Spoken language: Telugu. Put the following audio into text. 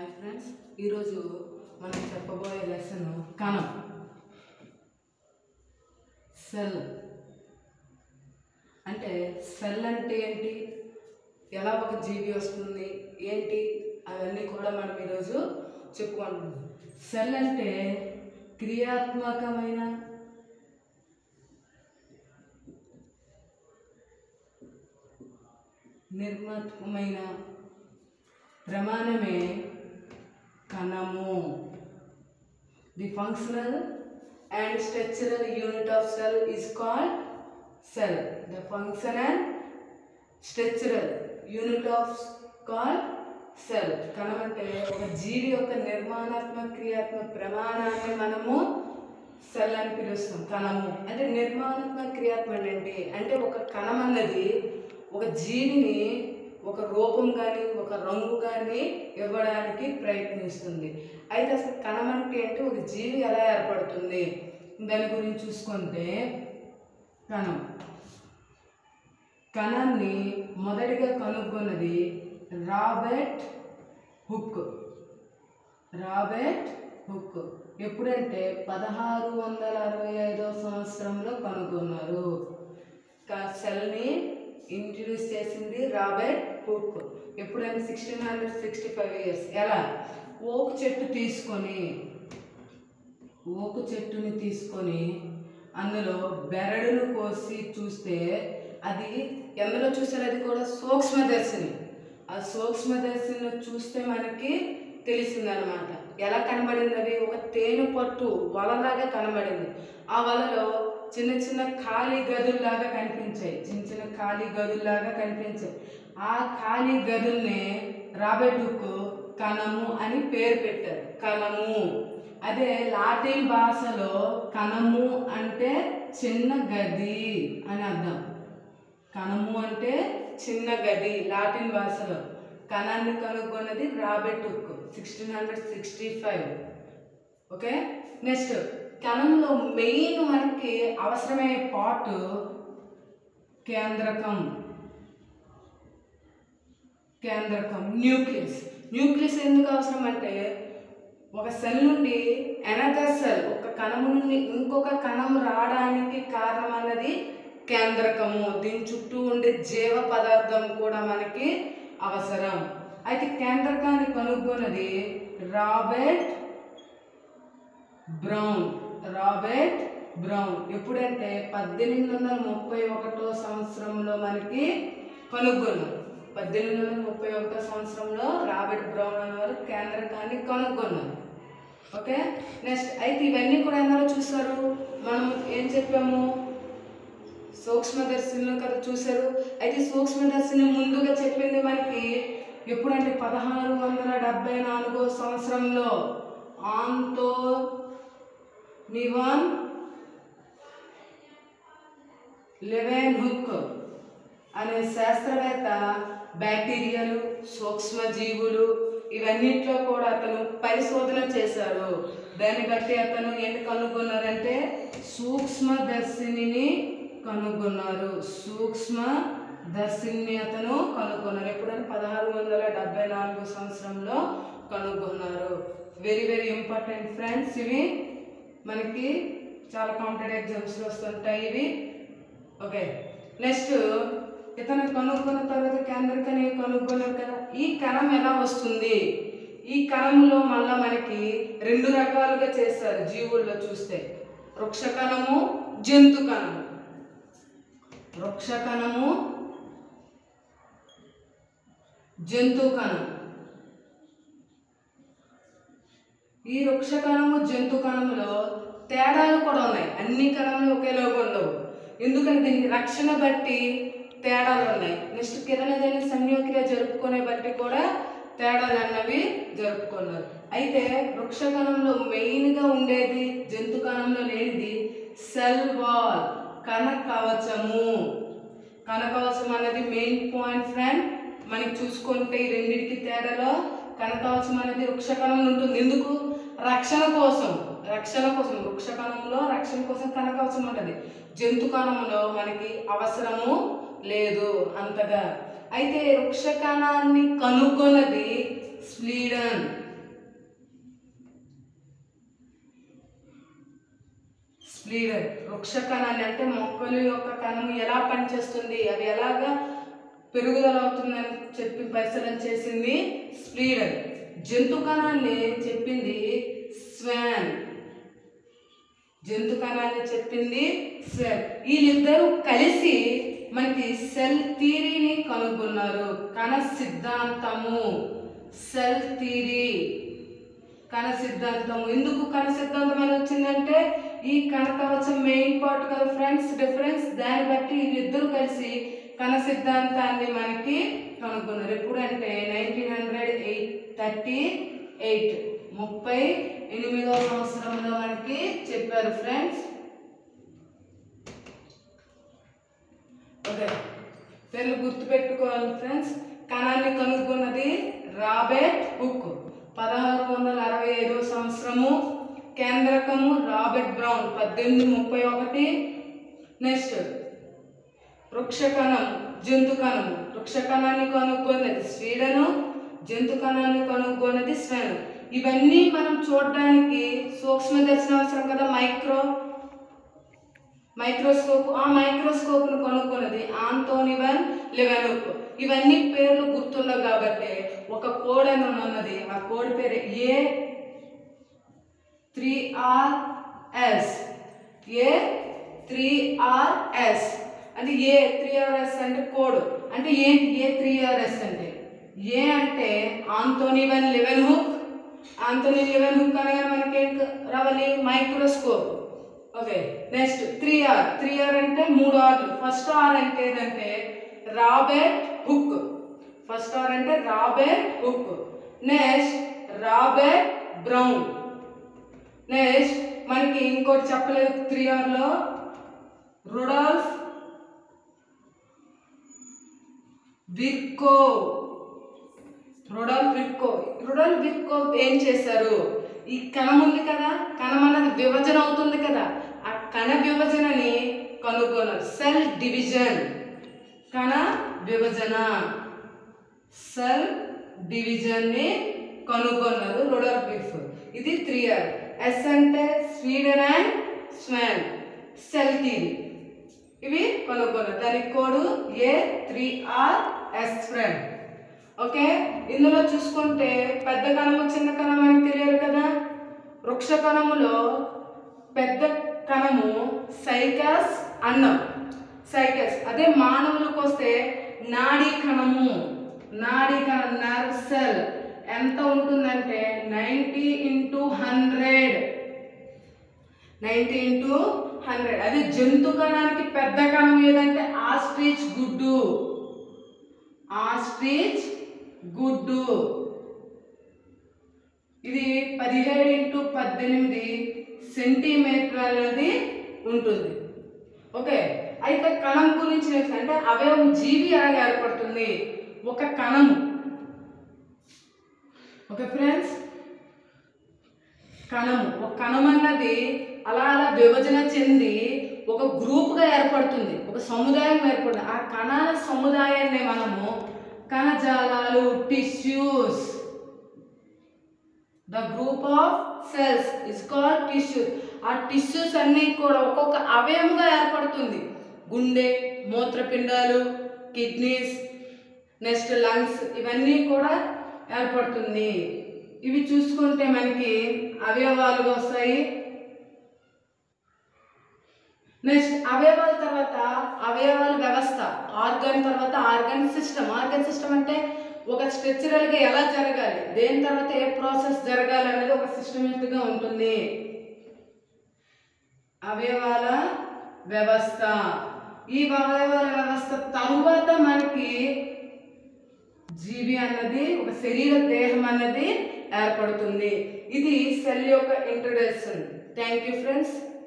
హాయ్ ఫ్రెండ్స్ ఈరోజు మనం చెప్పబోయే లెసన్ కణం సెల్ అంటే సెల్ అంటే ఏంటి ఎలా ఒక జీవి వస్తుంది ఏంటి అవన్నీ కూడా మనం ఈరోజు చెప్పుకుంటున్నాం సెల్ అంటే క్రియాత్మకమైన నిర్మాత్మకమైన ప్రమాణమే కణము the functional and structural unit of cell is called cell the function structural unit of called cell కణం అంటే ఒక జీవి యొక్క నిర్మాణాత్మక క్రియాత్మక ప్రమాణాన్ని మనము సెల్ అని పిలుస్తాం కణము అంటే నిర్మాణాత్మక క్రియాత్మక ఏంటి అంటే ఒక కణం అన్నది ఒక జీవిని ఒక రూపం కానీ ఒక రంగు కానీ ఇవ్వడానికి ప్రయత్నిస్తుంది అయితే అసలు కణం అంటే ఏంటి ఒక జీవి ఎలా ఏర్పడుతుంది దాని గురించి చూసుకుంటే కణం కణాన్ని మొదటిగా కనుగొన్నది రాబర్ట్ హుక్ రాబర్ట్ హుక్ ఎప్పుడంటే పదహారు వందల అరవై ఐదవ సంవత్సరంలో కనుగొన్నారు క- సెల్ని ఇంట్రడ్యూస్ చేసింది రాబర్ట్ హుక్ ఎప్పుడంటే sixteen hundred sixty five years ఎలా ఓకు చెట్టు తీసుకొని ఓకు చెట్టుని తీసుకొని అందులో బెరడును కోసి చూస్తే అది ఎందులో చూసారు అది కూడా సూక్ష్మదర్శిని ఆ సూక్ష్మదర్శిని చూస్తే మనకి తెలిసిందనమాట ఎలా కనబడింది అది ఒక తేనె పట్టు వలలాగా కనబడింది ఆ వలలో చిన్న చిన్న ఖాళీ గదుల్లాగా కనిపించాయి చిన్న చిన్న ఖాళీ గదుల్లాగా కనిపించాయి ఆ ఖాళీ గదుల్ని రాబర్ట్ హుక్ కణము అని పేరు పెట్టారు కణము అదే లాటిన్ భాషలో కణము అంటే చిన్న గది అని అర్థం కణము అంటే చిన్న గది లాటిన్ భాషలో కణాన్ని కనుగొన్నది Robert Hooke sixteen hundred sixty five okay next కణంలో మెయిన్ మనకి అవసరమయ్యే పార్ట్ కేంద్రకం కేంద్రకం న్యూక్లియస్ న్యూక్లియస్ ఎందుకు అవసరం అంటే ఒక సెల్ నుండి ఎనదర్ సెల్ ఒక కణము నుండి ఇంకొక కణం రావడానికి కారణం అన్నది కేంద్రకము దీని చుట్టూ ఉండే జీవ పదార్థం కూడా మనకి అవసరం అయితే కేంద్రకాన్ని కనుగొన్నది రాబర్ట్ బ్రౌన్ రాబర్ట్ బ్రౌన్ ఎప్పుడంటే పద్దెనిమిది వందల ముప్పై ఒకటో సంవత్సరంలో మనకి కనుగొన్నారు పద్దెనిమిది వందల ముప్పై ఒకటో సంవత్సరంలో రాబర్ట్ బ్రౌన్ అనేవారు కేంద్రకాన్ని కనుగొన్నారు ఓకే నెక్స్ట్ అయితే ఇవన్నీ కూడా ఎందులో చూసారు మనం ఏం చెప్పాము సూక్ష్మదర్శిని కదా చూశారు అయితే సూక్ష్మదర్శిని ముందుగా చెప్పింది మనకి ఎప్పుడంటే పదహారు వందల డెబ్బై నాలుగో సంవత్సరంలో ఆంతో నివాన్ లెవెన్ హుక్ అనే శాస్త్రవేత్త బ్యాక్టీరియాలు సూక్ష్మజీవులు ఇవన్నిట్లో కూడా అతను పరిశోధన చేశారు దాన్ని బట్టి అతను ఏంటి కనుగొన్నారంటే సూక్ష్మదర్శినిని కనుగొన్నారు సూక్ష్మ దర్శిని అతను కనుగొన్నారు ఎప్పుడంటే పదహారు వందల డెబ్బై నాలుగు సంవత్సరంలో కనుగొన్నారు వెరీ వెరీ ఇంపార్టెంట్ ఫ్రెండ్స్ ఇవి మనకి చాలా కాంపిటేటివ్ ఎగ్జామ్స్లో వస్తుంటాయి ఇవి ఓకే నెక్స్ట్ ఇతను కనుక్కున్న తర్వాత కేంద్రకని కనుక్కున్నారు కదా ఈ కణం ఎలా వస్తుంది ఈ కణంలో మళ్ళా మనకి రెండు రకాలుగా చేస్తారు జీవుల్లో చూస్తే వృక్ష కణము జంతు కణము వృక్ష కణము జంతు కణం ఈ వృక్ష కణము జంతు కణములో తేడాలు కూడా ఉన్నాయి అన్ని కణములు ఒకేలాగా ఉండవు ఎందుకంటే దీనికి రక్షణ బట్టి తేడాలు ఉన్నాయి నెక్స్ట్ కిరణజని సంయోక్రియ జరుపుకునే బట్టి కూడా తేడాలు అన్నవి జరుపుకున్నారు అయితే వృక్ష కణంలో మెయిన్గా ఉండేది జంతు కణంలో లేనిది సెల్ వాల్ కణ కవచము కణ కవచం అనేది మెయిన్ పాయింట్ ఫ్రెండ్ మనకి చూసుకుంటే ఈ రెండింటికి తేడాలో కణ కవచం అనేది వృక్ష కణంలో ఉంటుంది ఎందుకు రక్షణ కోసం రక్షణ కోసం వృక్ష కణంలో రక్షణ కోసం కణ కవచం ఉంటుంది జంతు కణంలో మనకి అవసరము లేదు అంతగా అయితే వృక్ష కణాన్ని కనుగొన్నది స్వీడన్ స్ప్లీడర్ వృక్ష కణాన్ని అంటే మొక్కల యొక్క కణం ఎలా పనిచేస్తుంది అవి ఎలాగా పెరుగుదల అవుతుందని చెప్పి పరిశీలన చేసింది స్ప్లీడర్ జంతు కణాన్ని చెప్పింది స్వాన్ జంతు కణాన్ని చెప్పింది స్వాన్ వీళ్ళిద్దరూ కలిసి మనకి సెల్ థీరీని కనుగొన్నారు కణ సిద్ధాంతము సెల్ థీరీ కణ సిద్ధాంతం ఎందుకు కణ సిద్ధాంతం అని వచ్చిందంటే ఈ కణ కవచం మెయిన్ పార్ట్ కదా ఫ్రెండ్స్ డిఫరెన్స్ దాన్ని బట్టి వీళ్ళిద్దరూ కలిసి కణ సిద్ధాంతాన్ని మనకి కనుగొన్నారు ఎప్పుడంటే nineteen hundred eight thirty eight ముప్పై ఎనిమిదవ సంవత్సరంలో మనకి చెప్పారు ఫ్రెండ్స్ ఓకే పేర్లు గుర్తుపెట్టుకోవాలి ఫ్రెండ్స్ కణాన్ని కనుగొన్నది రాబర్ట్ హుక్ పదహారు వందల అరవై ఐదవ సంవత్సరము కేంద్రకము రాబర్ట్ బ్రౌన్ పద్దెనిమిది ముప్పై ఒకటి నెక్స్ట్ వృక్షకణం జంతు కణము వృక్షకణాన్ని కనుగొన్నది స్వీడను జంతు కణాన్ని కనుగొన్నది స్వెన్ ఇవన్నీ మనం చూడడానికి సూక్ష్మదర్శనం అవసరం కదా మైక్రో మైక్రోస్కోప్ ఆ మైక్రోస్కోప్ ను కనుక్కున్నది ఆంటోనివన్ లెవెనుక్ ఇవన్నీ పేర్లు గుర్తుండవు కాబట్టి ఒక కోడ్ అని ఉన్నది ఆ కోడ్ పేరు A three R S A three R S అంటే ఏ త్రీ ఆర్ ఎస్ అంటే కోడ్ అంటే ఏంటి ఏ త్రీ ఆర్ ఎస్ అంటే ఏ అంటే Antonie van Leeuwenhoek Antonie Leeuwenhoek అనగా మనకి ఏం రావాలి microscope okay next three R three R అంటే మూడు ఆర్లు ఫస్ట్ ఆర్ అంటే ఏదంటే రాబర్ట్ హుక్ ఫస్ట్ ఆర్ అంటే Robert Hooke next Robert Brown next మనకి ఇంకోటి చెప్పలేదు త్రీ ఆర్లో Rudolf Virchow Rudolf Virchow Rudolf Virchow ఏం చేశారు ఈ కణం ఉంది కదా కణం అన్నది విభజన అవుతుంది కదా ఆ కణ విభజనని కనుగొన్నారు సెల్ డివిజన్ కణ విభజన సెల్ డివిజన్ని కనుగొన్నారు రొడర్ బిఫ్ ఇది త్రీ ఆర్ ఎస్ అంటే Schleiden and Schwann cell theory ఇవి కనుగొన్నారు దాని కోడ్ A three R S friend okay ఇందులో చూసుకుంటే పెద్ద కణము చిన్న కణం అని తెలియదు కదా వృక్ష కణములో పెద్ద కణము సైకస్ అన్నం సైకస్ అదే మానవులకు వస్తే నాడీ కణము నాడీ కణం నర్వ్ సెల్ ఎంత ఉంటుందంటే ninety into hundred ninety into hundred అది జంతు కణానికి పెద్ద కణం ఏదంటే ఆస్ట్రిచ్ గుడ్డు ఆస్ట్రిచ్ గుడ్డు ఇది పదిహేడు ఇంటూ పద్దెనిమిది సెంటీమీటర్ అనేది ఉంటుంది ఓకే అయితే కణం గురించి తెలుసు అంటే అవయవం జీవి ఎలా ఏర్పడుతుంది ఒక కణము ఓకే ఫ్రెండ్స్ కణము ఒక కణం అన్నది అలా అలా విభజన చెంది ఒక గ్రూప్గా ఏర్పడుతుంది ఒక సముదాయం ఏర్పడుతుంది ఆ కణాల సముదాయాన్ని మనము కణజాలాలు tissues the group of cells is called tissues ఆ టిష్యూస్ అన్నీ కూడా ఒక్కొక్క అవయముగా ఏర్పడుతుంది గుండె మూత్రపిండాలు కిడ్నీస్ నెక్స్ట్ లంగ్స్ ఇవన్నీ కూడా ఏర్పడుతుంది ఇవి చూసుకుంటే మనకి అవయవాలు వస్తాయి నెక్స్ట్ అవయవాల తర్వాత అవయవాల వ్యవస్థ ఆర్గన్ తర్వాత ఆర్గన్ సిస్టమ్ ఆర్గన్ సిస్టమ్ అంటే ఒక స్ట్రక్చరల్గా ఎలా జరగాలి దేని తర్వాత ఏ ప్రాసెస్ జరగాలి అనేది ఒక సిస్టమేటిక్గా ఉంటుంది అవయవాల వ్యవస్థ ఈ అవయవాల వ్యవస్థ తరువాత మనకి జీవి అన్నది ఒక శరీర దేహం అన్నది ఏర్పడుతుంది ఇది సెల్ యొక్క ఇంట్రడక్షన్ థ్యాంక్ యూ ఫ్రెండ్స్